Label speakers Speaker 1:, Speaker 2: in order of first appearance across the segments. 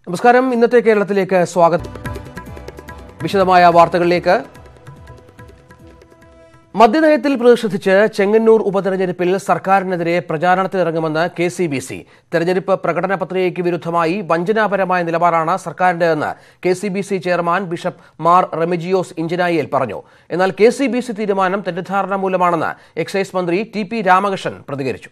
Speaker 1: നമസ്കാരം ഇന്നത്തെ കേരളത്തിലേക്ക് സ്വാഗതം വിശദമായ വാർത്തകളിലേക്ക് മദ്യനയത്തിൽ പ്രതിഷേധിച്ച് ചെങ്ങന്നൂർ ഉപതെരഞ്ഞെടുപ്പിൽ സർക്കാരിനെതിരെ പ്രചാരണത്തിനിറങ്ങുമെന്ന് കെ സി ബി സി തെരഞ്ഞെടുപ്പ് പ്രകടന പത്രികയ്ക്ക് വിരുദ്ധമായി വഞ്ചനാപരമായ നിലപാടാണ് സർക്കാരിന്റേതെന്ന് K C B C chairman bishop Mar Remigiose ഇഞ്ചനായിയിൽ പറഞ്ഞു എന്നാൽ കെ സി ബി സി തീരുമാനം തെറ്റിദ്ധാരണ മൂലമാണെന്ന് എക്സൈസ് മന്ത്രി ടി പി രാമകൃഷ്ണൻ പ്രതികരിച്ചു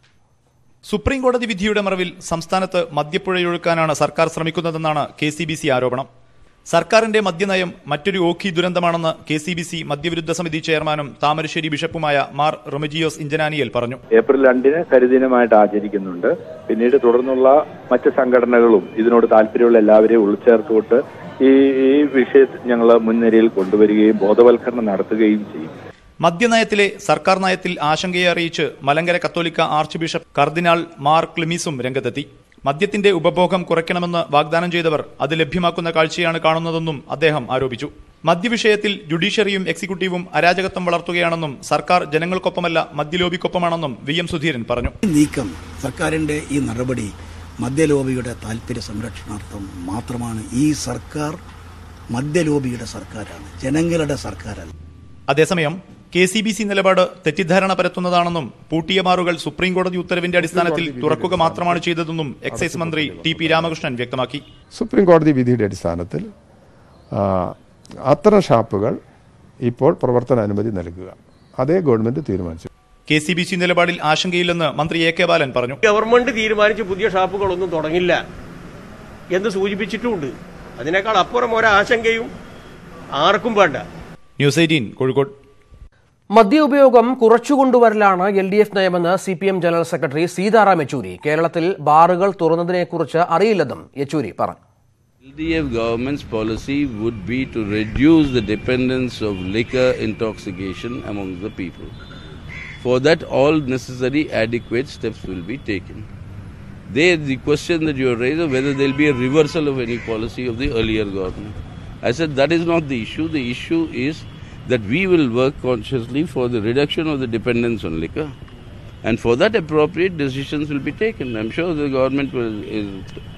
Speaker 2: സുപ്രീം കോടതി വിധിയുടെ മറവിൽ സംസ്ഥാനത്ത് മദ്യപ്പുഴയൊഴുക്കാനാണ് സർക്കാർ ശ്രമിക്കുന്നതെന്നാണ് കെ സി ബി സി ആരോപണം സർക്കാരിന്റെ മദ്യനയം മറ്റൊരു ഓഖി ദുരന്തമാണെന്ന് കെ സി ബി സി മദ്യവിരുദ്ധ സമിതി ചെയർമാനും താമരശ്ശേരി ബിഷപ്പുമായ മാർ റൊമജിയോസ് ഇഞ്ചനാനിയൽ പറഞ്ഞു
Speaker 3: ഏപ്രിൽ രണ്ടിന് കരിദിനമായിട്ട് ആചരിക്കുന്നുണ്ട് പിന്നീട് തുടർന്നുള്ള മറ്റ് സംഘടനകളും ഇതിനോട് താല്പര്യമുള്ള എല്ലാവരെയും ഉൾച്ചേർത്തുകൊണ്ട് ഈ ഈ വിഷയത്തിൽ ഞങ്ങൾ മുൻനിരയിൽ കൊണ്ടുവരികയും ബോധവൽക്കരണം നടത്തുകയും ചെയ്യും
Speaker 2: മദ്യനയത്തിലെ സർക്കാർ നയത്തിൽ ആശങ്കയെ അറിയിച്ച് മലങ്കര കത്തോലിക്ക ആർച്ച് ബിഷപ്പ് കർദിനാൾ മാർ ക്ലിമീസും രംഗത്തെത്തി മദ്യത്തിന്റെ ഉപഭോഗം കുറയ്ക്കണമെന്ന് വാഗ്ദാനം ചെയ്തവർ അത് ലഭ്യമാക്കുന്ന കാഴ്ചയാണ് കാണുന്നതെന്നും അദ്ദേഹം ആരോപിച്ചു മദ്യവിഷയത്തിൽ ജുഡീഷ്യറിയും എക്സിക്യൂട്ടീവും അരാജകത്വം വളർത്തുകയാണെന്നും സർക്കാർ ജനങ്ങൾക്കൊപ്പമല്ല മദ്യലോബിക്കൊപ്പമാണെന്നും വി എം സുധീരൻ പറഞ്ഞു
Speaker 4: ഈ നീക്കം സർക്കാരിന്റെ ഈ നടപടി മദ്യലോബിയുടെ താല്പര്യ സംരക്ഷണാർത്ഥം മാത്രമാണ് ഈ സർക്കാർ മദ്യലോബിയുടെ സർക്കാരാണ് ജനങ്ങളുടെ സർക്കാരല്ല
Speaker 2: അതേസമയം കെ സി ബി സി നിലപാട് തെറ്റിദ്ധാരണ പരത്തുന്നതാണെന്നും പൂട്ടിയ ബാറുകൾ സുപ്രീം കോടതി ഉത്തരവിന്റെ അടിസ്ഥാനത്തിൽ തുറക്കുക മാത്രമാണ് ചെയ്തതെന്നും എക്സൈസ് മന്ത്രി ടി പി രാമകൃഷ്ണൻ വ്യക്തമാക്കി
Speaker 5: സുപ്രീം കോടതി വിധിയുടെ അടിസ്ഥാനത്തിൽ ആ, അത്തരം ഷാപ്പുകൾ ഇപ്പോൾ പ്രവർത്തന അനുമതി നൽകുക അതേ ഗവൺമെന്റ് തീരുമാനിച്ചു
Speaker 2: കെ സി ബി സി നിലപാടിൽ ആശങ്കയില്ലെന്ന് മന്ത്രി എ കെ ബാലൻ പറഞ്ഞു
Speaker 6: ഗവൺമെന്റ് തീരുമാനിച്ച് പുതിയ ഷാപ്പുകളൊന്നും തുടങ്ങില്ല എന്ന് സൂചിപ്പിച്ചിട്ടുമുണ്ട് അതിനേക്കാൾ അപ്പുറം ഒരാശങ്കയും ആർക്കും വേണ്ട
Speaker 2: ന്യൂസ് എയ്റ്റീൻ കോഴിക്കോട്
Speaker 1: മദ്യ ഉപയോഗം കുറച്ചുകൊണ്ടുവരലാണ് എൽ ഡി എഫ് നയമെന്ന് C P M general secretary Sitaram Yechury കേരളത്തിൽ ബാറുകൾ തുറന്നതിനെക്കുറിച്ച് അറിയില്ലെന്നും യെച്ചൂരി പറഞ്ഞു
Speaker 7: LDF government's policy would be to reduce the dependence of liquor intoxication among the people. For that, all necessary adequate steps will be taken. There, the question that you have raised of whether there will be a reversal of any policy of the earlier government. I said that is not the issue. The issue is that we will work consciously for the reduction of the dependence on liquor. And for that, appropriate decisions will be taken. I'm sure the government will. Is,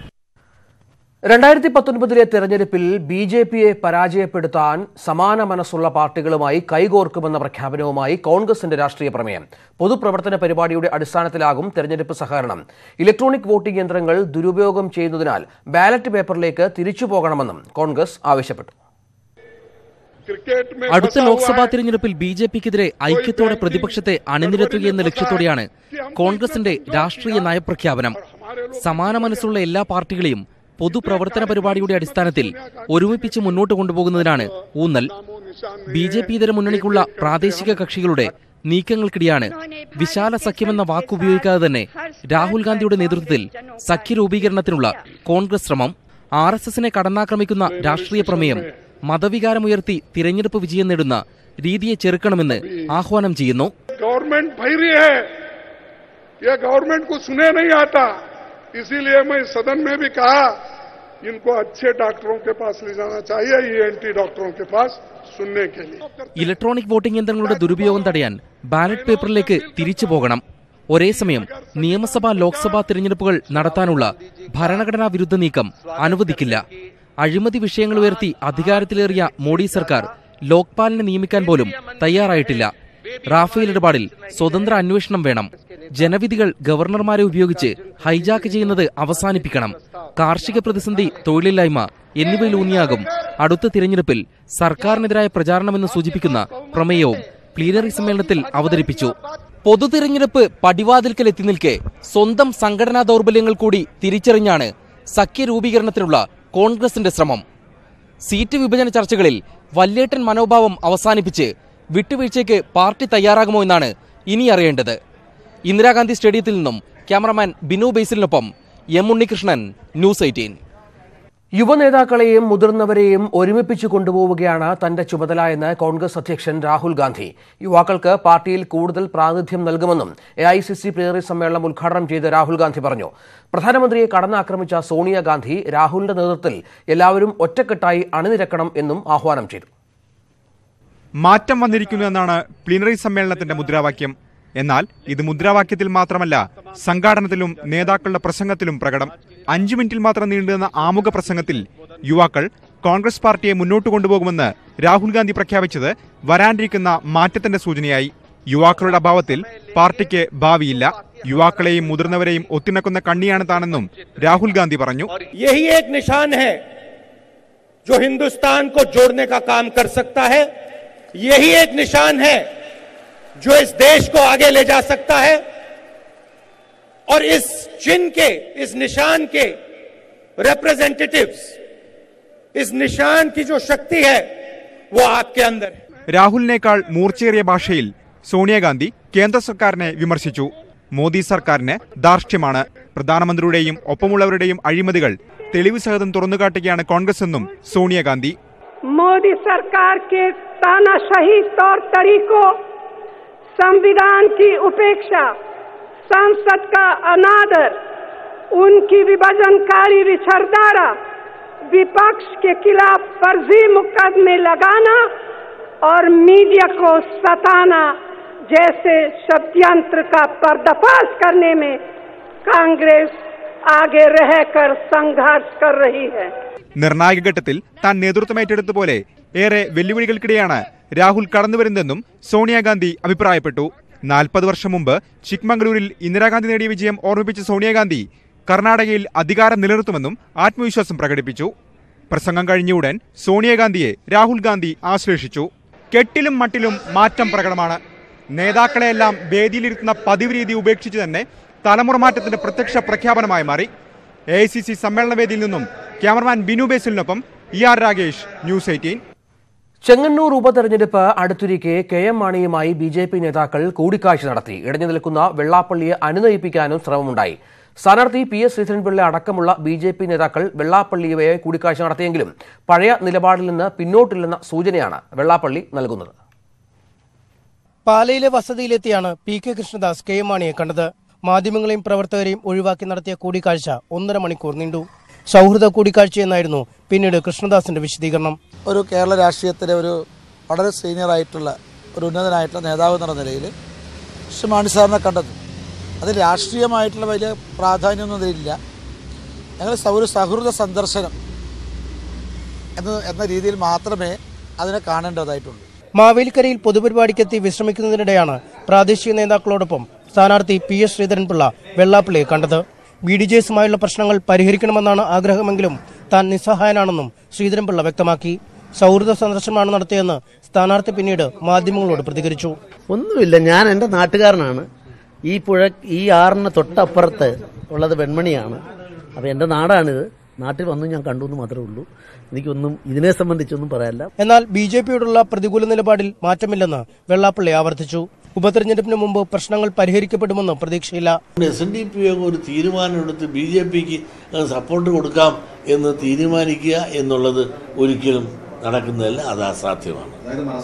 Speaker 1: രണ്ടായിരത്തി പത്തൊൻപതിലെ തെരഞ്ഞെടുപ്പിൽ B J പിയെ പരാജയപ്പെടുത്താൻ സമാന മനസ്സുള്ള പാർട്ടികളുമായി കൈകോർക്കുമെന്ന പ്രഖ്യാപനവുമായി കോൺഗ്രസിന്റെ രാഷ്ട്രീയ പ്രമേയം പൊതുപ്രവർത്തന പരിപാടിയുടെ അടിസ്ഥാനത്തിലാകും തെരഞ്ഞെടുപ്പ് സഹകരണം ഇലക്ട്രോണിക് വോട്ടിംഗ് യന്ത്രങ്ങൾ ദുരുപയോഗം ചെയ്യുന്നതിനാൽ ബാലറ്റ് പേപ്പറിലേക്ക് തിരിച്ചു പോകണമെന്നും കോൺഗ്രസ് ആവശ്യപ്പെട്ടു
Speaker 8: അടുത്ത ലോക്സഭാ തിരഞ്ഞെടുപ്പിൽ ബി ജെ പിക്കെതിരെ ഐക്യത്തോടെ പ്രതിപക്ഷത്തെ അണിനിരത്തുകയെന്ന ലക്ഷ്യത്തോടെയാണ് കോൺഗ്രസിന്റെ രാഷ്ട്രീയ നയപ്രഖ്യാപനം സമാന മനസ്സുള്ള എല്ലാ പാർട്ടികളെയും പൊതുപ്രവർത്തന പരിപാടിയുടെ അടിസ്ഥാനത്തിൽ ഒരുമിപ്പിച്ച് മുന്നോട്ട് കൊണ്ടുപോകുന്നതിനാണ് ഊന്നൽ ബി ജെ പി ഇതര മുന്നണിക്കുള്ള പ്രാദേശിക കക്ഷികളുടെ നീക്കങ്ങൾക്കിടെയാണ് വിശാല സഖ്യമെന്ന വാക്കുപയോഗിക്കാതെ തന്നെ രാഹുൽ ഗാന്ധിയുടെ നേതൃത്വത്തിൽ സഖ്യ രൂപീകരണത്തിനുള്ള കോൺഗ്രസ് ശ്രമം ആർ എസ് എസിനെ കടന്നാക്രമിക്കുന്ന രാഷ്ട്രീയ പ്രമേയം മതവികാരമുയർത്തി തിരഞ്ഞെടുപ്പ് വിജയം നേടുന്ന രീതിയെ ചെറുക്കണമെന്ന് ആഹ്വാനം ചെയ്യുന്നു
Speaker 9: गवर्नमेंट भैरी है यह गवर्नमेंट को सुने नहीं आता इसीलिए मैं सदन में भी कहा इनको अच्छे डॉक्टरों के पास ले जाना चाहिए ईएनटी डॉक्टरों के पास सुनने के लिए
Speaker 8: ഇലക്ട്രോണിക് വോട്ടിംഗ് യന്ത്രങ്ങളുടെ ദുരുപയോഗം തടയാൻ ബാലറ്റ് പേപ്പറിലേക്ക് തിരിച്ചു പോകണം ഒരേ സമയം നിയമസഭാ ലോക്സഭാ തിരഞ്ഞെടുപ്പുകൾ നടത്താനുള്ള ഭരണഘടനാ വിരുദ്ധ നീക്കം അനുവദിക്കില്ല അഴിമതി വിഷയങ്ങൾ ഉയർത്തി അധികാരത്തിലേറിയ മോഡി സർക്കാർ ലോക്പാലിനെ നിയമിക്കാൻ പോലും തയ്യാറായിട്ടില്ല റാഫേൽ ഇടപാടിൽ സ്വതന്ത്ര അന്വേഷണം വേണം ജനവിധികൾ ഗവർണർമാരെ ഉപയോഗിച്ച് ഹൈജാക്ക് ചെയ്യുന്നത് അവസാനിപ്പിക്കണം കാർഷിക പ്രതിസന്ധി തൊഴിലില്ലായ്മ എന്നിവയിലൂന്നിയാകും അടുത്ത തിരഞ്ഞെടുപ്പിൽ സർക്കാരിനെതിരായ പ്രചാരണമെന്ന് സൂചിപ്പിക്കുന്ന പ്രമേയവും പ്ലീനറി സമ്മേളനത്തിൽ അവതരിപ്പിച്ചു പൊതു തിരഞ്ഞെടുപ്പ് പടിവാതിൽക്കൽ എത്തി നിൽക്കെ സ്വന്തം സംഘടനാ ദൗർബല്യങ്ങൾ കൂടി തിരിച്ചറിഞ്ഞാണ് സഖ്യ രൂപീകരണത്തിനുള്ള കോൺഗ്രസിന്റെ ശ്രമം സീറ്റ് വിഭജന ചർച്ചകളിൽ വല്യേട്ടൻ മനോഭാവം അവസാനിപ്പിച്ച് വിട്ടുവീഴ്ചയ്ക്ക് പാർട്ടി തയ്യാറാകുമോ എന്നാണ് ഇനി അറിയേണ്ടത് ഇന്ദിരാഗാന്ധി സ്റ്റേഡിയത്തിൽ നിന്നും cameraman Binu ബേസിലിനൊപ്പം M Unnikrishnan news eighteen
Speaker 1: യുവനേതാക്കളെയും മുതിർന്നവരെയും ഒരുമിപ്പിച്ചു കൊണ്ടുപോവുകയാണ് തന്റെ ചുമതല എന്ന് കോൺഗ്രസ് അധ്യക്ഷൻ രാഹുൽ ഗാന്ധി യുവാക്കൾക്ക് പാർട്ടിയിൽ കൂടുതൽ പ്രാതിനിധ്യം നൽകുമെന്നും A I C C plenary സമ്മേളനം ഉദ്ഘാടനം ചെയ്ത് രാഹുൽ ഗാന്ധി പറഞ്ഞു പ്രധാനമന്ത്രിയെ കടന്നാക്രമിച്ച സോണിയാഗാന്ധി രാഹുലിന്റെ നേതൃത്വത്തിൽ എല്ലാവരും ഒറ്റക്കെട്ടായി അണിനിരക്കണം എന്നും ആഹ്വാനം ചെയ്തു
Speaker 10: മാറ്റം വന്നിരിക്കുന്നു എന്നാണ് പ്ലീനറി സമ്മേളനത്തിന്റെ മുദ്രാവാക്യം എന്നാൽ ഇത് മുദ്രാവാക്യത്തിൽ മാത്രമല്ല സംഘാടനത്തിലും നേതാക്കളുടെ പ്രസംഗത്തിലും പ്രകടം അഞ്ചു മിനിറ്റിൽ മാത്രം നീണ്ടുനിന്ന ആമുഖ പ്രസംഗത്തിൽ യുവാക്കൾ കോൺഗ്രസ് പാർട്ടിയെ മുന്നോട്ട് കൊണ്ടുപോകുമെന്ന് രാഹുൽ ഗാന്ധി പ്രഖ്യാപിച്ചത് വരാനിരിക്കുന്ന മാറ്റത്തിന്റെ സൂചനയായി യുവാക്കളുടെ അഭാവത്തിൽ പാർട്ടിക്ക് ഭാവിയില്ല യുവാക്കളെയും മുതിർന്നവരെയും ഒത്തിണക്കുന്ന കണ്ണിയാണ് താനെന്നും രാഹുൽ ഗാന്ധി പറഞ്ഞു
Speaker 6: यही एक निशान है जो हिंदुस्तान को जोड़ने का काम कर सकता है यही एक निशान है जो इस देश को आगे ले जा सकता है और इस चिन्ह के इस निशान के रिप्रेजेंटेटिव्स इस निशान की जो शक्ति है वो आपके अंदर है
Speaker 10: രാഹുലിനേക്കാൾ മൂർച്ചയേറിയ ഭാഷയിൽ സോണിയാഗാന്ധി കേന്ദ്ര സർക്കാരിനെ വിമർശിച്ചു മോദി സർക്കാരിന് ധാർഷ്ട്യമാണ് പ്രധാനമന്ത്രിയുടെയും ഒപ്പമുള്ളവരുടെയും അഴിമതികൾ തെളിവ് സഹിതം തുറന്നുകാട്ടുകയാണ് കോൺഗ്രസ് എന്നും സോണിയാഗാന്ധി
Speaker 11: मोदी सरकार के तानाशाही तौर तरीकों संविधान की उपेक्षा संसद का अनादर उनकी विभाजनकारी विचारधारा विपक्ष के खिलाफ फर्जी मुकदमे लगाना और मीडिया को सताना जैसे षड्यंत्र का पर्दाफाश करने में कांग्रेस आगे रहकर संघर्ष कर रही है
Speaker 10: നിർണായക ഘട്ടത്തിൽ താൻ നേതൃത്വം ഏറ്റെടുത്തപോലെ ഏറെ വെല്ലുവിളികൾക്കിടെയാണ് രാഹുൽ കടന്നുവരുന്നതെന്നും സോണിയാഗാന്ധി അഭിപ്രായപ്പെട്ടു നാൽപ്പത് വർഷം മുമ്പ് ചിക്മംഗളൂരിൽ ഇന്ദിരാഗാന്ധി നേടിയ വിജയം ഓർമ്മിപ്പിച്ച സോണിയാഗാന്ധി കർണാടകയിൽ അധികാരം നിലനിർത്തുമെന്നും ആത്മവിശ്വാസം പ്രകടിപ്പിച്ചു പ്രസംഗം കഴിഞ്ഞ ഉടൻ സോണിയാഗാന്ധിയെ രാഹുൽ ഗാന്ധി ആശ്ലേഷിച്ചു കെട്ടിലും മട്ടിലും മാറ്റം പ്രകടമാണ് നേതാക്കളെയെല്ലാം വേദിയിലിരുത്തുന്ന പതിവ് രീതി ഉപേക്ഷിച്ച് തന്നെ തലമുറ മാറ്റത്തിന്റെ പ്രത്യക്ഷ പ്രഖ്യാപനമായി മാറി എ ഐ സി സി സമ്മേളന വേദിയിൽ നിന്നും ക്യാമറമാൻ ബിനു ബേസിലിനൊപ്പം E R Ragesh news eighteen
Speaker 1: Chengannur ഉപതെരഞ്ഞെടുപ്പ് അടുത്തിരിക്കെ കെ എം മാണിയുമായി ബി ജെ പി നേതാക്കൾ കൂടിക്കാഴ്ച നടത്തി ഇടഞ്ഞു നിൽക്കുന്ന വെള്ളാപ്പള്ളിയെ അനുനയിപ്പിക്കാനും ശ്രമമുണ്ടായി സ്ഥാനാർത്ഥി പി എസ് ശ്രീധരൻപിള്ള അടക്കമുള്ള ബി ജെ പി നേതാക്കൾ വെള്ളാപ്പള്ളിയുമായി കൂടിക്കാഴ്ച നടത്തിയെങ്കിലും പഴയ നിലപാടിൽ നിന്ന് പിന്നോട്ടില്ലെന്ന സൂചനയാണ് വെള്ളാപ്പള്ളി നൽകുന്നത്
Speaker 12: പാലയിലെ വസതിയിലെത്തിയാണ് P K Krishnadas K M മാണിയെ കണ്ടത് മാധ്യമങ്ങളെയും പ്രവർത്തകരെയും ഒഴിവാക്കി നടത്തിയ കൂടിക്കാഴ്ച ഒന്നര മണിക്കൂർ നീണ്ടു സൗഹൃദ കൂടിക്കാഴ്ചയെന്നായിരുന്നു പിന്നീട് കൃഷ്ണദാസിന്റെ വിശദീകരണം
Speaker 13: ഒരു കേരള രാഷ്ട്രീയത്തിലെ ഒരു വളരെ സീനിയറായിട്ടുള്ള ഒരു ഉന്നതനായിട്ടുള്ള നേതാവ് എന്നുള്ള നിലയിൽ ശ്രീ മാണി സാറിനെ കണ്ടത് അതിൽ രാഷ്ട്രീയമായിട്ടുള്ള വലിയ പ്രാധാന്യമൊന്നും അതിലില്ല ഞങ്ങൾ സൗ- ഒരു സൗഹൃദ സന്ദർശനം എന്ന് എന്ന രീതിയിൽ മാത്രമേ അതിനെ കാണേണ്ടതായിട്ടുള്ളൂ
Speaker 12: മാവേലിക്കരയിൽ പൊതുപരിപാടിക്കെത്തി വിശ്രമിക്കുന്നതിനിടെയാണ് പ്രാദേശിക നേതാക്കളോടൊപ്പം സ്ഥാനാർത്ഥി പി എസ് ശ്രീധരൻപിള്ള വെള്ളാപ്പള്ളിയെ കണ്ടത് ബി ഡി ജെ എസുമായുള്ള പ്രശ്നങ്ങൾ പരിഹരിക്കണമെന്നാണ് ആഗ്രഹമെങ്കിലും താൻ നിസ്സഹായനാണെന്നും ശ്രീധരൻപിള്ള വ്യക്തമാക്കി സൗഹൃദ സന്ദർശനമാണ് നടത്തിയെന്ന് സ്ഥാനാർത്ഥി പിന്നീട് മാധ്യമങ്ങളോട് പ്രതികരിച്ചു
Speaker 14: ഒന്നുമില്ല ഞാൻ എൻ്റെ നാട്ടുകാരനാണ് ഈ പുഴ ഈ ആറിന് തൊട്ടപ്പുറത്ത് ഉള്ളത് വെൺമണിയാണ് അപ്പോൾ എൻ്റെ നാടാണിത് നാട്ടിൽ വന്നു ഞാൻ കണ്ടു എന്ന് മാത്രമേ ഉള്ളൂ എനിക്കൊന്നും ഇതിനെ സംബന്ധിച്ചൊന്നും പറയാനില്ല
Speaker 12: എന്നാൽ ബി ജെ പിയോടുള്ള പ്രതികൂല നിലപാടിൽ മാറ്റമില്ലെന്ന് വെള്ളാപ്പള്ളി ആവർത്തിച്ചു ഉപതെരഞ്ഞെടുപ്പിന് മുമ്പ് പ്രശ്നങ്ങൾ പരിഹരിക്കപ്പെടുമെന്ന് പ്രതീക്ഷയില്ല
Speaker 15: എസ് എൻ ഡി പി ഒരു തീരുമാനമെടുത്ത് ബി ജെ പിക്ക് സപ്പോർട്ട് കൊടുക്കാം എന്ന് തീരുമാനിക്കുക എന്നുള്ളത് ഒരിക്കലും നടക്കുന്നതല്ല അത് അസാധ്യമാണ്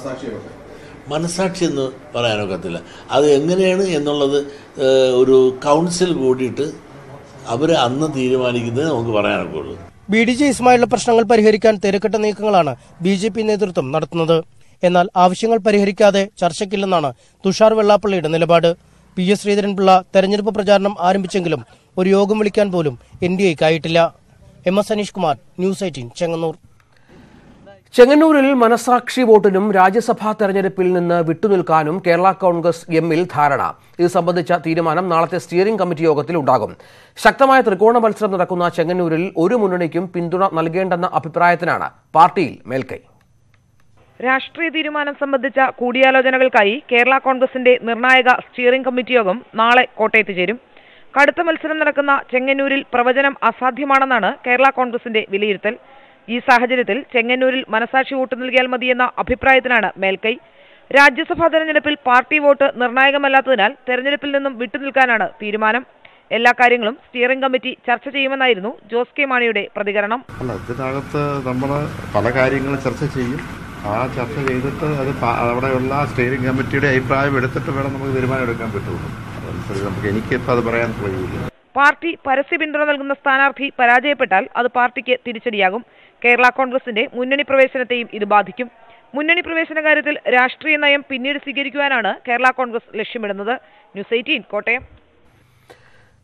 Speaker 15: മനസാക്ഷി എന്ന് പറയാനൊക്കത്തില്ല അത് എങ്ങനെയാണ് എന്നുള്ളത് ഏഹ്, ഒരു കൗൺസിൽ കൂടിയിട്ട് അവർ അന്ന് തീരുമാനിക്കുന്നത് നമുക്ക് പറയാനൊക്കെ ഉള്ളൂ
Speaker 12: ബി ഡി ജെ എസുമായുള്ള പ്രശ്നങ്ങൾ പരിഹരിക്കാൻ തിരക്കിട്ട നീക്കങ്ങളാണ് ബി ജെ പി നേതൃത്വം നടത്തുന്നത് എന്നാൽ ആവശ്യങ്ങൾ പരിഹരിക്കാതെ ചർച്ചയ്ക്കില്ലെന്നാണ് തുഷാർ വെള്ളാപ്പള്ളിയുടെ നിലപാട് പി എസ് ശ്രീധരൻപിള്ള തെരഞ്ഞെടുപ്പ് പ്രചാരണം ആരംഭിച്ചെങ്കിലും ഒരു യോഗം വിളിക്കാൻ പോലും എൻ ഡി എക്കായിട്ടില്ല M S Aneesh Kumar news eighteen Chengannur
Speaker 1: ചെങ്ങന്നൂരിൽ മനസാക്ഷി വോട്ടിനും രാജ്യസഭാ തെരഞ്ഞെടുപ്പിൽ നിന്ന് വിട്ടുനിൽക്കാനും കേരള കോൺഗ്രസ് എമ്മിൽ ധാരണ ഇത് സംബന്ധിച്ച തീരുമാനം നാളത്തെ സ്റ്റിയറിംഗ് കമ്മിറ്റി യോഗത്തിൽ ഉണ്ടാകും ശക്തമായ ത്രികോണ മത്സരം നടക്കുന്ന ചെങ്ങന്നൂരിൽ ഒരു മുന്നണിക്കും പിന്തുണ നൽകേണ്ടെന്ന അഭിപ്രായത്തിനാണ് പാർട്ടിയിൽ മേൽക്കൈ
Speaker 16: രാഷ്ട്രീയ തീരുമാനം സംബന്ധിച്ച കൂടിയാലോചനകൾക്കായി കേരള കോൺഗ്രസിന്റെ നിർണായക സ്റ്റിയറിംഗ് കമ്മിറ്റി യോഗം നാളെ കോട്ടയത്ത് ചേരും കടുത്ത മത്സരം നടക്കുന്ന ചെങ്ങന്നൂരിൽ പ്രവചനം അസാധ്യമാണെന്നാണ് കേരള കോൺഗ്രസിന്റെ വിലയിരുത്തൽ ഈ സാഹചര്യത്തിൽ ചെങ്ങന്നൂരിൽ മനസാക്ഷി വോട്ട് നൽകിയാൽ മതിയെന്ന അഭിപ്രായത്തിനാണ് മേൽക്കൈ രാജ്യസഭാ തെരഞ്ഞെടുപ്പിൽ പാർട്ടി വോട്ട് നിർണായകമല്ലാത്തതിനാൽ തെരഞ്ഞെടുപ്പിൽ നിന്നും വിട്ടുനിൽക്കാനാണ് തീരുമാനം എല്ലാ കാര്യങ്ങളും സ്റ്റിയറിംഗ് കമ്മിറ്റി ചർച്ച ചെയ്യുമെന്നായിരുന്നു ജോസ് കെ മാണിയുടെ പ്രതികരണം
Speaker 17: അല്ല ഇതിനകത്ത് നമ്മൾ പല കാര്യങ്ങളും ചർച്ച ചെയ്യും ആ ചർച്ച ചെയ്തിട്ട് അത് പ- അവിടെയുള്ള സ്റ്റിയറിംഗ് കമ്മിറ്റിയുടെ അഭിപ്രായം എടുത്തിട്ട് വേണം നമുക്ക് തീരുമാനം എടുക്കാൻ പറ്റുള്ളൂ അതനുസരിച്ച് നമുക്ക് എനിക്കിപ്പോൾ അത് പറയാൻ കഴിയില്ല
Speaker 16: പാർട്ടി പരസ്യ പിന്തുണ നൽകുന്ന സ്ഥാനാർത്ഥി പരാജയപ്പെട്ടാൽ അത് പാർട്ടിക്ക് തിരിച്ചടിയാകും കേരള കോൺഗ്രസിന്റെ മുന്നണി പ്രവേശനത്തെയും ഇത് ബാധിക്കും മുന്നണി പ്രവേശന കാര്യത്തിൽ രാഷ്ട്രീയ നയം പിന്നീട് സ്വീകരിക്കുവാനാണ് കേരള കോൺഗ്രസ് ലക്ഷ്യമിടുന്നത് news eighteen Kottayam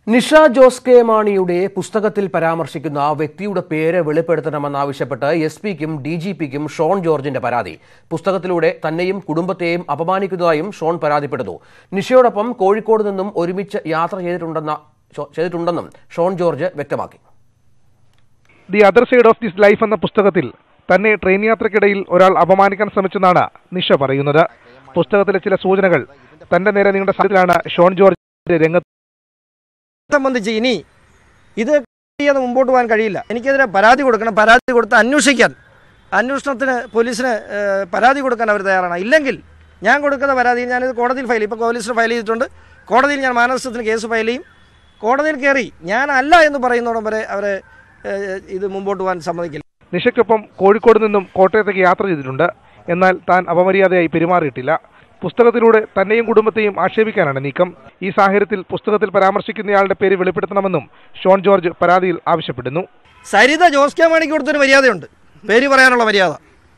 Speaker 1: Nisha Jose K മാണിയുടെ പുസ്തകത്തിൽ പരാമർശിക്കുന്ന വ്യക്തിയുടെ പേര് വെളിപ്പെടുത്തണമെന്നാവശ്യപ്പെട്ട് എസ് പിക്കും ഡി ജി പിക്കും ഷോൺ ജോർജിന്റെ പരാതി പുസ്തകത്തിലൂടെ തന്നെയും കുടുംബത്തെയും അപമാനിക്കുന്നതായും ഷോൺ പരാതിപ്പെടുന്നു നിഷയോടൊപ്പം കോഴിക്കോട് നിന്നും ഒരുമിച്ച് യാത്ര ചെയ്തിട്ടുണ്ടെന്ന ചെയ്തിട്ടുണ്ടെന്നും ഷോൺ ജോർജ് വ്യക്തമാക്കി
Speaker 18: the other side of this life എന്ന പുസ്തകത്തിൽ തന്നെ ട്രെയിൻ യാത്രക്കിടയിൽ ഒരാൾ അപമാനിക്കാൻ ശ്രമിച്ചെന്നാണ് നിഷ പറയുന്നത് പുസ്തകത്തിലെ ചില സൂചനകൾ തന്റെ നേരെ നീണ്ട സാഹചര്യത്തിലാണ് ഷോൺ ജോർജ് രംഗത്ത്
Speaker 19: സംബന്ധിച്ച് ഇനി ഇത് ചെയ്യാതെ മുമ്പോട്ട് പോകാൻ കഴിയില്ല എനിക്കെതിരെ പരാതി കൊടുക്കണം പരാതി കൊടുത്ത് അന്വേഷിക്കാൻ അന്വേഷണത്തിന് പോലീസിന് ഏഹ്, പരാതി കൊടുക്കാൻ അവർ തയ്യാറാണ് ഇല്ലെങ്കിൽ ഞാൻ കൊടുക്കുന്ന പരാതി ഞാനിത് കോടതിയിൽ ഫയൽ ഇപ്പോൾ പോലീസിന് ഫയൽ ചെയ്തിട്ടുണ്ട് കോടതിയിൽ ഞാൻ മാനനഷ്ടത്തിന് കേസ് ഫയൽ ചെയ്യും കോടതിയിൽ കയറി ഞാനല്ല എന്ന് പറയുന്നോടം വരെ അവരെ ഏഹ്, ഇത് മുമ്പോട്ട് പോകാൻ സമ്മതിക്കില്ല
Speaker 18: നിഷയ്ക്കൊപ്പം കോഴിക്കോട് നിന്നും കോട്ടയത്തേക്ക് യാത്ര ചെയ്തിട്ടുണ്ട് എന്നാൽ താൻ അപമര്യാദയായി പെരുമാറിയിട്ടില്ല പുസ്തകത്തിലൂടെ തന്നെയും കുടുംബത്തെയും ആക്ഷേപിക്കാനാണ് നീക്കം ഈ സാഹചര്യത്തിൽ പുസ്തകത്തിൽ പരാമർശിക്കുന്നയാളുടെ പേര് വെളിപ്പെടുത്തണമെന്നും ഷോൺ ജോർജ് പരാതിയിൽ ആവശ്യപ്പെടുന്നു
Speaker 19: സരിത ജോസ് കെ മാണിക്ക് കൊടുത്തൊരു മര്യാദയുണ്ട് പേര് പറയാനുള്ള മര്യാദ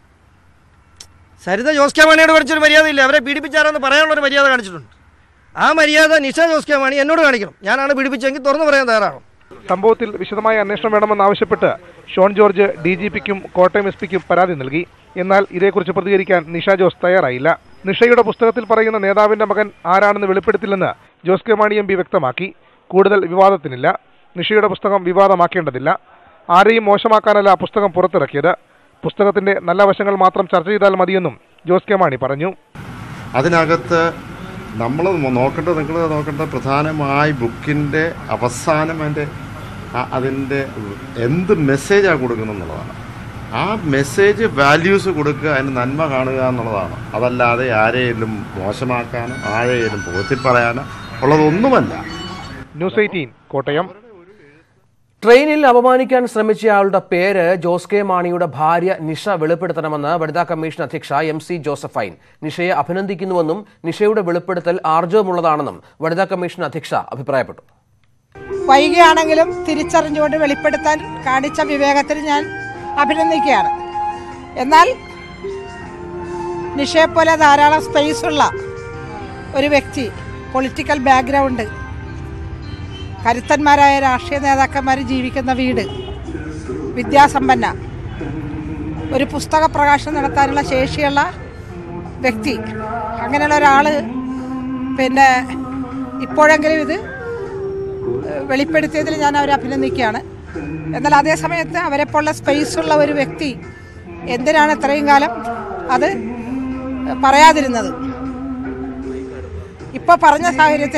Speaker 19: സരിത ജോസ് കെ മാണിയോട് പഠിച്ചൊരു മര്യാദയില്ല അവരെ പീഡിപ്പിച്ചാരെന്ന് പറയാനുള്ള ഒരു മര്യാദ കാണിച്ചിട്ടുണ്ട് ആ മര്യാദ നിഷ ജോസ് കെ മാണി എന്നോട് കാണിക്കണം ഞാനാണ് പീഡിപ്പിച്ചെങ്കിൽ തുറന്നു പറയാൻ തയ്യാറാണ്
Speaker 18: സംഭവത്തിൽ വിശദമായ അന്വേഷണം വേണമെന്നാവശ്യപ്പെട്ട് ഷോൺ ജോർജ് ഡി ജി പിക്കും കോട്ടയം എസ് പിക്കും പരാതി നൽകി എന്നാൽ ഇതേക്കുറിച്ച് പ്രതികരിക്കാൻ നിഷ ജോസ് തയ്യാറായില്ല നിഷയുടെ പുസ്തകത്തിൽ പറയുന്ന നേതാവിന്റെ മകൻ ആരാണെന്ന് വെളിപ്പെടുത്തില്ലെന്ന് Jose K Mani M P വ്യക്തമാക്കി കൂടുതൽ വിവാദത്തിനില്ല നിഷയുടെ പുസ്തകം വിവാദമാക്കേണ്ടതില്ല ആരെയും മോശമാക്കാനല്ല പുസ്തകം പുറത്തിറക്കിയത് പുസ്തകത്തിന്റെ നല്ല വശങ്ങൾ മാത്രം ചർച്ച ചെയ്താൽ മതിയെന്നും ജോസ് കെ മാണി പറഞ്ഞു
Speaker 17: അതിനകത്ത് നമ്മൾ നോക്കേണ്ടത് നിങ്ങൾ നോക്കേണ്ടത് പ്രധാനമായി ബുക്കിൻ്റെ അവസാനം അതിൻ്റെ ആ- അതിൻ്റെ എന്ത് മെസ്സേജാണ് കൊടുക്കുന്നത് എന്നുള്ളതാണ് ആ മെസ്സേജ് വാല്യൂസ് കൊടുക്കുക അതിന് നന്മ കാണുക എന്നുള്ളതാണ് അതല്ലാതെ ആരെയും മോശമാക്കാനോ ആരെയും പുകഴ്ത്തി പറയാനോ ഉള്ളതൊന്നുമല്ല
Speaker 18: ന്യൂസ് എയ്റ്റീൻ കോട്ടയം
Speaker 1: ട്രെയിനിൽ അപമാനിക്കാൻ ശ്രമിച്ചയാളുടെ പേര് ജോസ് കെ മാണിയുടെ ഭാര്യ നിഷ വെളിപ്പെടുത്തണമെന്ന് വനിതാ കമ്മീഷൻ അധ്യക്ഷ എം സി ജോസഫൈൻ നിഷയെ അഭിനന്ദിക്കുന്നുവെന്നും നിഷയുടെ വെളിപ്പെടുത്തൽ ആർജവമുള്ളതാണെന്നും വനിതാ കമ്മീഷൻ അധ്യക്ഷ അഭിപ്രായപ്പെട്ടു
Speaker 20: വൈകിയാണെങ്കിലും തിരിച്ചറിഞ്ഞുകൊണ്ട് വെളിപ്പെടുത്താൻ കാണിച്ച വിവേകത്തിന് ഞാൻ അഭിനന്ദിക്കുകയാണ് എന്നാൽ നിഷയെപ്പോലെ ധാരാളം സ്പേസ് ഉള്ള ഒരു വ്യക്തി പൊളിറ്റിക്കൽ ബാക്ക്ഗ്രൗണ്ട് കരുത്തന്മാരായ രാഷ്ട്രീയ നേതാക്കന്മാർ ജീവിക്കുന്ന വീട് വിദ്യാസമ്പന്ന ഒരു പുസ്തക പ്രകാശനം നടത്താനുള്ള ശേഷിയുള്ള വ്യക്തി അങ്ങനെയുള്ള ഒരാൾ പിന്നെ ഇപ്പോഴെങ്കിലും ഇത് വെളിപ്പെടുത്തിയതിൽ ഞാൻ അവരെ അഭിനന്ദിക്കുകയാണ് എന്നാൽ അതേ സമയത്ത് അവരെപ്പോലുള്ള സ്പേസ് ഉള്ള ഒരു വ്യക്തി എന്തിനാണ് ഇത്രയും കാലം അത് പറയാതിരുന്നത് ഇപ്പോൾ പറഞ്ഞ സാഹചര്യത്തിൽ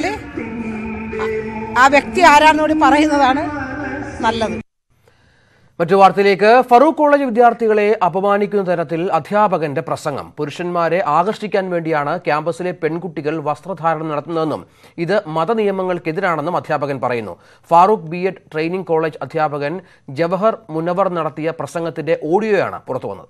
Speaker 20: ആ വ്യക്തി ആരാണെന്നോട് പറയുന്നതാണ് നല്ലത്
Speaker 1: മറ്റു വാർത്തയിലേക്ക് ഫറൂഖ് കോളേജ് വിദ്യാർത്ഥികളെ അപമാനിക്കുന്ന തരത്തിൽ അധ്യാപകന്റെ പ്രസംഗം പുരുഷന്മാരെ ആകർഷിക്കാൻ വേണ്ടിയാണ് ക്യാമ്പസിലെ പെൺകുട്ടികൾ വസ്ത്രധാരണം നടത്തുന്നതെന്നും ഇത് മതനിയമങ്ങൾക്കെതിരാണെന്നും അധ്യാപകൻ പറയുന്നു Farook B Ed training college അധ്യാപകൻ ജവഹർ മുനവർ നടത്തിയ പ്രസംഗത്തിന്റെ ഓഡിയോയാണ് പുറത്തുവന്നത്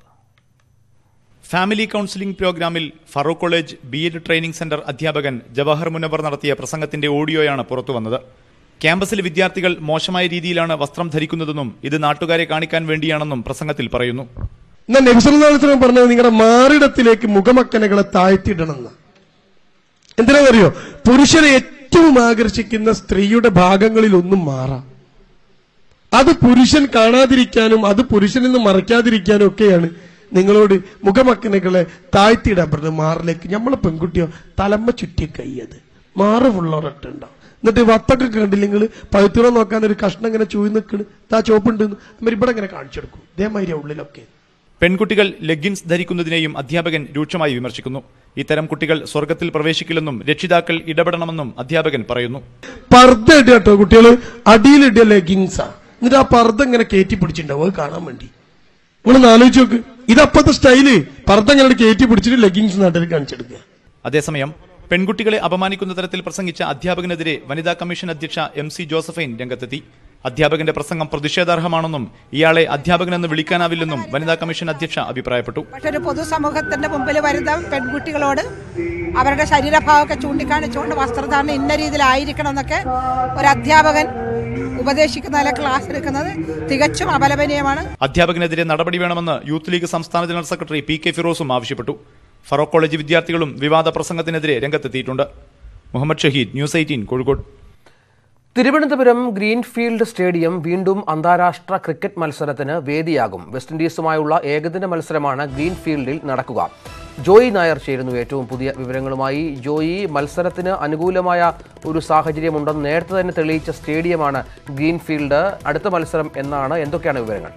Speaker 2: ഫാമിലി കൗൺസിലിംഗ് പ്രോഗ്രാമിൽ Farook college B Ed training centre അധ്യാപകൻ ജവഹർ മുനവർ നടത്തിയ പ്രസംഗത്തിന്റെ ഓഡിയോയാണ് പുറത്തുവന്നത് ക്യാമ്പസിലെ വിദ്യാർത്ഥികൾ മോശമായ രീതിയിലാണ് വസ്ത്രം ധരിക്കുന്നതെന്നും ഇത് നാട്ടുകാരെ കാണിക്കാൻ വേണ്ടിയാണെന്നും പ്രസംഗത്തിൽ പറയുന്നു
Speaker 21: എന്നാൽ നബിസ്വല്ലാസ്ലം പറഞ്ഞത് നിങ്ങളുടെ മാറിടത്തിലേക്ക് മുഖമക്കനകളെ താഴ്ത്തിയിടണമെന്ന് എന്തിനാണെന്നറിയോ പുരുഷനെ ഏറ്റവും ആകർഷിക്കുന്ന സ്ത്രീയുടെ ഭാഗങ്ങളിൽ ഒന്നും മാറാം അത് പുരുഷൻ കാണാതിരിക്കാനും അത് പുരുഷനിൽ നിന്ന് മറയ്ക്കാതിരിക്കാനും ഒക്കെയാണ് നിങ്ങളോട് മുഖമക്കനകളെ താഴ്ത്തിയിടാൻ പറഞ്ഞത് മാറിലേക്ക് നമ്മളെ പെൺകുട്ടിയോ തലമ്മ ചുറ്റിയ കൈയത് മാറ് ഫുള്ളൊരട്ടുണ്ടാവും എന്നിട്ട് വത്തൊക്കെ കണ്ടില്ല നിങ്ങൾ പഴുത്തൂറ നോക്കാൻ ഒരു കഷ്ണം ഇങ്ങനെ ചൂയി നിൽക്കണ് താ ചോപ്പുണ്ട് അവർ ഇവിടെ ഇങ്ങനെ കാണിച്ചെടുക്കും ഇതേമാതിരി ഉള്ളിലൊക്കെ
Speaker 2: പെൺകുട്ടികൾ ലെഗിൻസ് ധരിക്കുന്നതിനെയും അധ്യാപകൻ രൂക്ഷമായി വിമർശിക്കുന്നു ഇത്തരം കുട്ടികൾ സ്വർഗത്തിൽ പ്രവേശിക്കില്ലെന്നും രക്ഷിതാക്കൾ ഇടപെടണമെന്നും അധ്യാപകൻ പറയുന്നു
Speaker 21: പർദ്ദ ഇടുക കേട്ടോ കുട്ടികൾ അടിയിലിടിയ ലെഗിങ്സാ എന്നിട്ട് ആ പർദ്ദ ഇങ്ങനെ കയറ്റി പിടിച്ചിട്ടുണ്ടാവും അത് കാണാൻ വേണ്ടി നിങ്ങളൊന്ന് ആലോചിച്ച് നോക്ക് ഇത് അപ്പത്തെ സ്റ്റൈല് പർദ്ദ ഇങ്ങനെ കയറ്റി പിടിച്ചിട്ട് ലെഗിങ്സ് നാട്ടിൽ കാണിച്ചെടുക്കുക
Speaker 2: അതേസമയം പെൺകുട്ടികളെ അപമാനിക്കുന്ന തരത്തിൽ പ്രസംഗിച്ച അധ്യാപകനെതിരെ വനിതാ കമ്മീഷൻ അധ്യക്ഷ എം സി ജോസഫൈൻ രംഗത്തെത്തി അധ്യാപകന്റെ പ്രസംഗം പ്രതിഷേധാർഹമാണെന്നും ഇയാളെ അധ്യാപകനെന്ന് വിളിക്കാനാവില്ലെന്നും വനിതാ കമ്മീഷൻ അധ്യക്ഷ അഭിപ്രായപ്പെട്ടു
Speaker 20: പക്ഷെ ഒരു പൊതുസമൂഹത്തിന്റെ മുമ്പിൽ വരുന്ന പെൺകുട്ടികളോട് അവരുടെ ശരീരഭാവമൊക്കെ ചൂണ്ടിക്കാണിച്ചുകൊണ്ട് വസ്ത്രധാരണം ഇന്ന രീതിയിലായിരിക്കണം എന്നൊക്കെ ഒരു അധ്യാപകൻ ഉപദേശിക്കുന്ന ക്ലാസ് എടുക്കുന്നത് തികച്ചും അപലപനീയമാണ്
Speaker 2: അധ്യാപകനെതിരെ നടപടി വേണമെന്ന് യൂത്ത് ലീഗ് സംസ്ഥാന ജനറൽ സെക്രട്ടറി പി കെ ഫിറോസും ആവശ്യപ്പെട്ടു ഫറോക്ക് കോളേജ് വിദ്യാർത്ഥികളും വിവാദ പ്രസംഗത്തിനെതിരെ രംഗത്തെത്തിയിട്ടുണ്ട് Muhammad Shaheed news eighteen Kozhikode
Speaker 1: Thiruvananthapuram greenfield stadium വീണ്ടും അന്താരാഷ്ട്ര ക്രിക്കറ്റ് മത്സരത്തിന് വേദിയാകും വെസ്റ്റ് ഇൻഡീസുമായുള്ള ഏകദിന മത്സരമാണ് ഗ്രീൻഫീൽഡിൽ നടക്കുക ജോയി നായർ ചേരുന്നു ഏറ്റവും പുതിയ വിവരങ്ങളുമായി ജോയി മത്സരത്തിന് അനുകൂലമായ ഒരു സാഹചര്യമുണ്ടെന്ന് നേരത്തെ തന്നെ തെളിയിച്ച സ്റ്റേഡിയമാണ് ഗ്രീൻഫീൽഡ് അടുത്ത മത്സരം എന്നാണ് എന്തൊക്കെയാണ് വിവരങ്ങൾ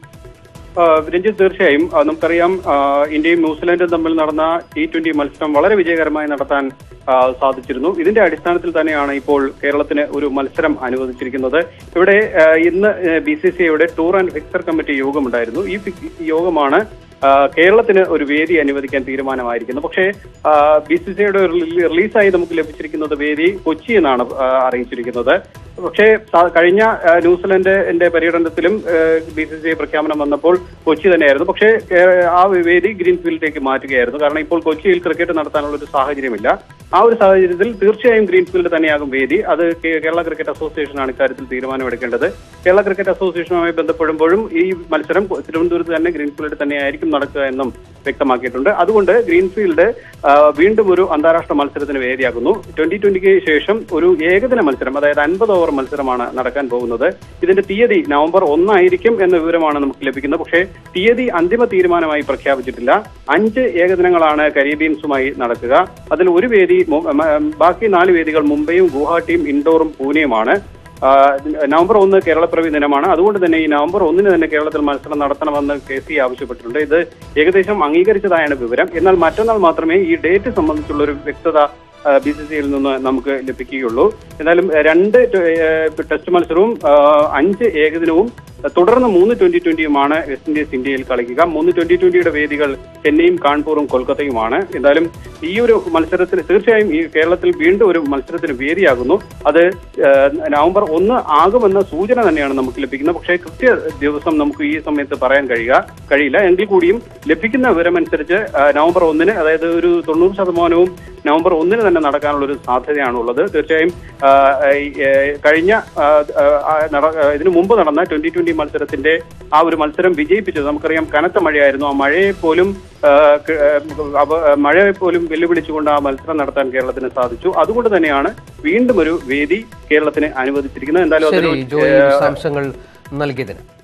Speaker 3: ആ, രഞ്ജിത്ത് തീർച്ചയായും ആ, നമുക്കറിയാം ആ, ഇന്ത്യയും ന്യൂസിലാൻഡും തമ്മിൽ നടന്ന ടി ട്വന്റി മത്സരം വളരെ വിജയകരമായി നടത്താൻ ആ, സാധിച്ചിരുന്നു ഇതിന്റെ അടിസ്ഥാനത്തിൽ തന്നെയാണ് ഇപ്പോൾ കേരളത്തിന് ഒരു മത്സരം അനുവദിച്ചിരിക്കുന്നത് ഇവിടെ ആ, ഇന്ന് ബി സി സി ഐയുടെ ടൂർ ആൻഡ് ഫിക്സർ കമ്മിറ്റി യോഗമുണ്ടായിരുന്നു ഈ ഫിക്- ഈ യോഗമാണ് ആ, കേരളത്തിന് ഒരു വേദി അനുവദിക്കാൻ തീരുമാനമായിരിക്കുന്നത് പക്ഷേ ബി സി സി ഐയുടെ റിലീസായി നമുക്ക് ലഭിച്ചിരിക്കുന്നത് വേദി കൊച്ചി എന്നാണ് ആ, അറിയിച്ചിരിക്കുന്നത് പക്ഷേ സ- കഴിഞ്ഞ ആ, ന്യൂസിലൻഡിന്റെ പര്യടനത്തിലും ബി സി സി ഐ പ്രഖ്യാപനം വന്നപ്പോൾ കൊച്ചി തന്നെയായിരുന്നു പക്ഷേ ഏ, ആ വേദി ഗ്രീൻഫീൽഡിലേക്ക് മാറ്റുകയായിരുന്നു കാരണം ഇപ്പോൾ കൊച്ചിയിൽ ക്രിക്കറ്റ് നടത്താനുള്ള ഒരു സാഹചര്യമില്ല ആ ഒരു സാഹചര്യത്തിൽ തീർച്ചയായും ഗ്രീൻഫീൽഡ് തന്നെയാകും വേദി അത് കേ- കേരള ക്രിക്കറ്റ് അസോസിയേഷനാണ് ഇക്കാര്യത്തിൽ തീരുമാനമെടുക്കേണ്ടത് കേരള ക്രിക്കറ്റ് അസോസിയേഷനുമായി ബന്ധപ്പെടുമ്പോഴും ഈ മത്സരം തിരുവനന്തപുരത്ത് തന്നെ ഗ്രീൻഫീൽഡ് തന്നെയായിരിക്കും നടക്കുക എന്നും വ്യക്തമാക്കിയിട്ടുണ്ട് അതുകൊണ്ട് ഗ്രീൻഫീൽഡ് ആ, വീണ്ടും ഒരു അന്താരാഷ്ട്ര മത്സരത്തിന് വേദിയാകുന്നു ട്വന്റി ട്വന്റിക്ക് ശേഷം ഒരു ഏകദിന മത്സരം അതായത് അൻപത് ഓവർ മത്സരമാണ് നടക്കാൻ പോകുന്നത് ഇതിന്റെ തീയതി നവംബർ ഒന്നായിരിക്കും എന്ന വിവരമാണ് നമുക്ക് ലഭിക്കുന്നത് പക്ഷേ തീയതി അന്തിമ തീരുമാനമായി പ്രഖ്യാപിച്ചിട്ടില്ല അഞ്ച് ഏകദിനങ്ങളാണ് കരീബിയൻസുമായി നടക്കുക അതിൽ ഒരു വേദി മു- മ- ബാക്കി നാല് വേദികൾ മുംബൈയും ഗുവാഹട്ടിയും ഇൻഡോറും പൂനെയുമാണ് ആ, നവംബർ ഒന്ന് കേരളപ്പിറവി ദിനമാണ് അതുകൊണ്ട് തന്നെ ഈ നവംബർ ഒന്നിന് തന്നെ കേരളത്തിൽ മത്സരം നടത്തണമെന്ന് കെ സി ആവശ്യപ്പെട്ടിട്ടുണ്ട് ഇത് ഏകദേശം അംഗീകരിച്ചതായാണ് വിവരം എന്നാൽ മറ്റന്നാൾ മാത്രമേ ഈ ഡേറ്റ് സംബന്ധിച്ചുള്ള ഒരു വ്യക്തത ബി സി സിയിൽ നിന്ന് നമുക്ക് ലഭിക്കുകയുള്ളൂ എന്നാലും ഏഹ്, രണ്ട് ടെ- ഏഹ്, ടെസ്റ്റ് മത്സരവും ആ, അഞ്ച് ഏകദിനവും തുടർന്ന് മൂന്ന് ട്വന്റി ട്വന്റിയുമാണ് വെസ്റ്റ് ഇൻഡീസ് ഇന്ത്യയിൽ കളിക്കുക മൂന്ന് ട്വന്റി ട്വന്റിയുടെ വേദികൾ ചെന്നൈയും കാൺപൂറും കൊൽക്കത്തയുമാണ് എന്തായാലും ഈ ഒരു മത്സരത്തിന് തീർച്ചയായും ഈ കേരളത്തിൽ വീണ്ടും ഒരു മത്സരത്തിന് വേദിയാകുന്നു അത് ഏഹ്, നവംബർ ഒന്ന് ആകുമെന്ന സൂചന തന്നെയാണ് നമുക്ക് ലഭിക്കുന്നത് പക്ഷേ കൃത്യ ദിവസം നമുക്ക് ഈ സമയത്ത് പറയാൻ കഴിയുക കഴിയില്ല എങ്കിൽ കൂടിയും ലഭിക്കുന്ന വിവരമനുസരിച്ച് ആ, നവംബർ ഒന്നിന് അതായത് ഒരു തൊണ്ണൂറ് ശതമാനവും നവംബർ ഒന്നിന് തന്നെ നടക്കാനുള്ള ഒരു സാധ്യതയാണുള്ളത് തീർച്ചയായും ആ, ഈ, ഏ, കഴിഞ്ഞ ആ, ആ, നട- ആ, ഇതിനു മുമ്പ് നടന്ന ട്വന്റി ട്വന്റി മത്സരത്തിന്റെ ആ ഒരു മത്സരം വിജയിപ്പിച്ചത് നമുക്കറിയാം കനത്ത മഴയായിരുന്നു ആ മഴയെ പോലും ആ, ക- ആ, അവ- മഴയെ പോലും വെല്ലുവിളിച്ചുകൊണ്ട് ആ മത്സരം നടത്താൻ കേരളത്തിന് സാധിച്ചു അതുകൊണ്ട് തന്നെയാണ് വീണ്ടും ഒരു വേദി കേരളത്തിന് അനുവദിച്ചിരിക്കുന്നത് എന്തായാലും
Speaker 1: ശരി
Speaker 3: അതൊരു
Speaker 1: ജോയി
Speaker 3: ഏ,
Speaker 1: വിശദാംശങ്ങൾ നൽകിയതിന്